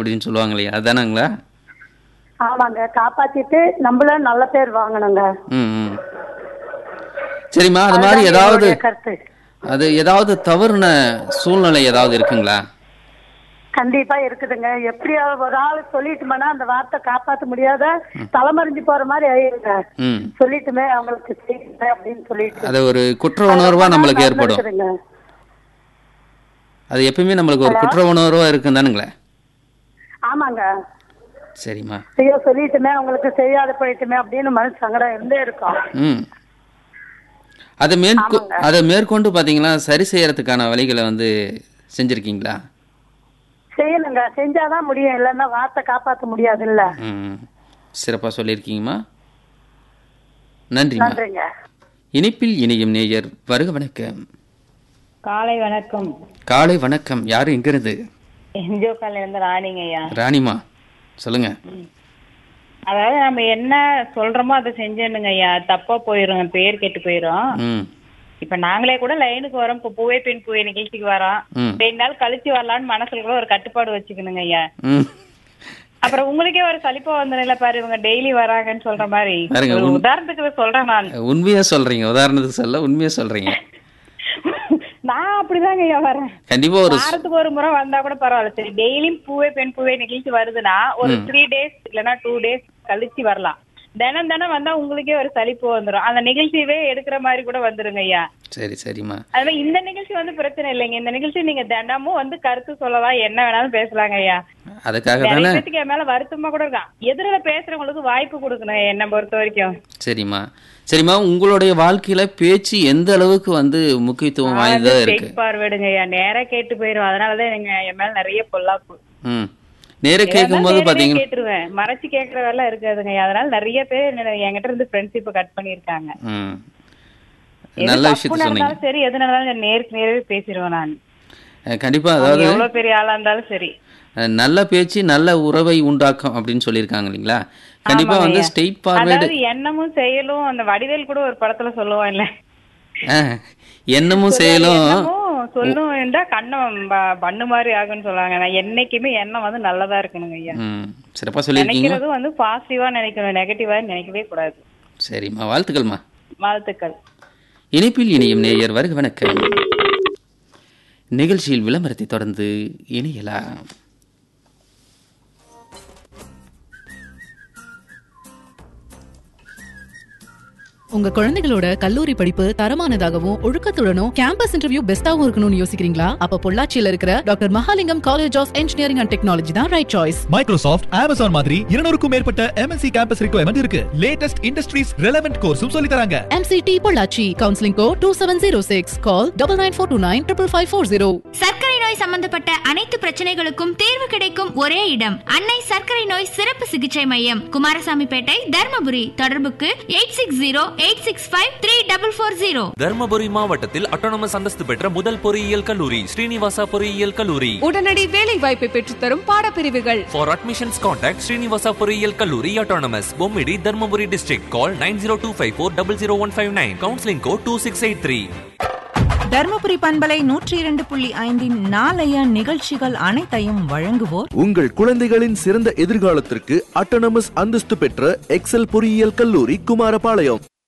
அப்படின்னு சொல்லுவாங்க இல்லையா அதுதானாங்களா ஆமாங்க காப்பாத்திட்டு நம்மள நல்ல பேர் வாங்கணுங்க ம் ம் சரிம்மா அது மாதிரி அதுதான் ஏதாவது என்னுடைய கருத்து அது ஏதாவது தவறுன சூழ்நிலை ஏதாவது இருக்குங்களா கண்டிப்பா இருக்குதுங்க எப்படியாவது ஒரு ஆள் சொல்லிட்டுமானா அந்த வார்த்தை காப்பாத்த முடியாத தலைமறைஞ்சு போற மாதிரி ஆயிருங்க ம் சொல்லிட்டுமே அவங்களுக்கு செய்யுங்க அப்படின்னு சொல்லிட்டு அது ஒரு குற்ற உணர்வா நம்மளுக்கு ஏற்படும் நடந்திருக்குதுங்க. அது எப்பயுமே நம்மளுக்கு ஒரு குற்ற உணர்வா இருக்கும் தானுங்களே ஆமாங்க சரிம்மா ஐயோ சொல்லிட்டுமே அவங்களுக்கு செய்யாத போயிட்டுமே அப்படின்னு மனசு சங்கடம் இருந்தே இருக்கும் ம் அதை மேற்கொ அதை மேற்கொண்டு பார்த்தீங்களா சரி செய்யறதுக்கான வழிகளை வந்து செஞ்சுருக்கீங்களா செய்யணுங்க செஞ்சாதான் முடியும் இல்லைன்னா வார்த்தை காப்பாத்த முடியாது இல்ல ம் சிறப்பாக சொல்லியிருக்கீங்கம்மா நன்றிம்மா நன்றிங்க இனிப்பில் இனியும் நேயர் வருக வணக்கம் காலை வணக்கம் காலை வணக்கம் யார் எங்கிருந்து என்ஜிஓ காலையில இருந்து ராணிங்க ஐயா ராணிமா சொல்லுங்க அதாவது நம்ம என்ன சொல்றோமோ அதை செஞ்சிடணுங்க ஐயா தப்பா போயிருங்க பேர் கெட்டு போயிரும் ம் இப்ப நாங்களே கூட லைனுக்கு வரோம் இப்ப பூவே பெண் பூவே நிகழ்ச்சிக்கு வரோம் ம் ரெண்டு நாள் கழிச்சு வரலாம்னு மனசுல கூட ஒரு கட்டுப்பாடு வச்சுக்கணுங்க ஐயா ம் அப்புறம் உங்களுக்கே ஒரு சலிப்பா வந்துடும்ல பாரு இவங்க டெய்லி வராங்கன்னு சொல்ற மாதிரி பாருங்க, ஒரு உன்- உதாரணத்துக்கு சொல்றேன் நான் உண்மையாக சொல்கிறீங்க உதாரணத்துக்கு சொல்ல உண்மையாக சொல்கிறீங்க நான் அப்படிதாங்க ஐயா வரேன் கண்டிப்பாக ஒரு வாரத்துக்கு ஒரு முறை வந்தா கூட பரவாயில்ல சரி டெய்லியும் பூவே பெண் பூவே நிகழ்ச்சி வருதுன்னா ஒரு த்ரீ டேஸ் இல்லைன்னா டூ டேஸ் கழிச்சு வரலாம் தினம் தினம் வந்தா உங்களுக்கே ஒரு சலிப்பு வந்துரும் அந்த நிகழ்ச்சியவே எடுக்கிற மாதிரி கூட வந்துருங்க ஐயா சரி சரிம்மா அது மாதிரி இந்த நிகழ்ச்சி வந்து பிரச்சனை இல்லைங்க இந்த நிகழ்ச்சி நீங்க தினமும் வந்து கருத்து சொல்லலாம் என்ன வேணாலும் பேசலாங்க ஐயா அதுக்காக நிறைய தானே பேத்துக்கு என் மேல வருத்தமா கூட இருக்கான் எதிரில பேசுறவங்களுக்கு வாய்ப்பு கொடுக்கணும் என்னை பொறுத்த வரைக்கும் சரிம்மா சரிம்மா உங்களுடைய வாழ்க்கையில பேச்சு எந்த அளவுக்கு வந்து முக்கியத்துவம் வாய்ந்ததா இருக்கு பார்வேடுங்க ஐயா நேரா கேட்டு போயிரும் அதனாலதான் நீங்க என் மேல நிறைய பொல்லாப்பு ம் நேர கேட்கும்போது நேரவே பாத்தீங்கன்னா கேட்டுருவேன் மறைச்சு கேக்குற வேலை இருக்காதுங்க அதனால நிறைய பேர் என்ன- என்கிட்ட இருந்து ஃப்ரெண்ட்ஷிப் கட் பண்ணிருக்காங்க ம் எது நல்ல தப்பு விஷயத்த சொன்னீங்க நடந்தாலும் சரி எது நடந்தாலும் நேருக்கு நேரவே பேசிடுவேன் நான் அஹ் கண்டிப்பா அவங்க அதாவது எவ்வளவு பெரிய ஆளா இருந்தாலும் சரி அஹ் நல்ல பேச்சு நல்ல உறவை உண்டாக்கும் அப்படின்னு சொல்லியிருக்காங்க இல்லைங்களா கண்டிப்பா ஆமாங்க வந்து ஐயா. ஸ்டெயிட் ஃபார்வேர்டு அதாவது எண்ணமும் செயலும் அந்த வடிவேல் கூட ஒரு படத்துல சொல்லுவான் இல்ல எண்ணமும் செயலும் எண்ணமும் சொல்லும் என்றா கண்ணம் ப- பண்ணு மாதிரி ஆகும்னு சொல்லுவாங்க நான் என்னைக்குமே எண்ணம் வந்து நல்லதா இருக்கணுங்க ஐயா ம் சிறப்பா சொல்லியிருக்கீங்க நினைக்கிறதும் வந்து பாசிட்டிவா நினைக்கணும் நெகட்டிவா நினைக்கவே கூடாது சரிம்மா வாழ்த்துக்கள்மா வாழ்த்துக்கள் இணைப்பில் இணையும் நேயர் வருக வணக்கம் நிகழ்ச்சியில் விளம்பரத்தை தொடர்ந்து இணையலாம் உங்க குழந்தைகளோட கல்லூரி படிப்பு தரமானதாகவும் ஒழுக்கத்துடனும் கேம்பஸ் இன்டர்வியூ பெஸ்டாவும் இருக்கணும்னு யோசிக்கிறீங்களா அப்ப பொள்ளாச்சியில இருக்கிற doctor Mahalingam college of engineering and technology தான் ரைட் சாய்ஸ் மைக்ரோசாஃப்ட் அமேசான் மாதிரி இருநூறுக்கும் மேற்பட்ட எம்என்சி கேம்பஸ் ரிக்வயர்மெண்ட் இருக்கு லேட்டஸ்ட் இண்டஸ்ட்ரீஸ் ரெலவென்ட் கோர்ஸும் சொல்லி தராங்க MCT Pollachi counselling code two seven zero six call double nine four two nine triple five four zero சர்க்கரை நோய் சம்பந்தப்பட்ட அனைத்து பிரச்சனைகளுக்கும் தீர்வு கிடைக்கும் ஒரே இடம் அன்னை சர்க்கரை நோய் சிறப்பு சிகிச்சை மையம் குமாரசாமிப்பேட்டை தர்மபுரி தொடர்புக்கு eight six zero eight six five three double four zero Dharmapuri மாவட்டத்தில் அட்டானமஸ் அந்தஸ்து பெற்ற முதல் பொறியியல் கல்லூரி ஸ்ரீனிவாசா பொறியியல் கல்லூரி உடனடி வேலை வாய்ப்பை பெற்றுத்தரும் பாடப்பிரிவுகள் For admissions contact ஸ்ரீனிவாசா பொறியியல் கல்லூரி autonomous Bommidi Dharmapuri district call nine zero two five four double zero one five nine counselling code two six eight three Dharmapuri பண்பலை நூற்றி இரண்டு புள்ளி ஐந்தின் நாளைய நிகழ்ச்சிகள் அனைத்தையும் வழங்குவோர் உங்கள் குழந்தைகளின் சிறந்த எதிர்காலத்திற்கு அட்டானமஸ் அந்தஸ்து பெற்ற எக்ஸல் பொறியியல் கல்லூரி குமாரபாளையம்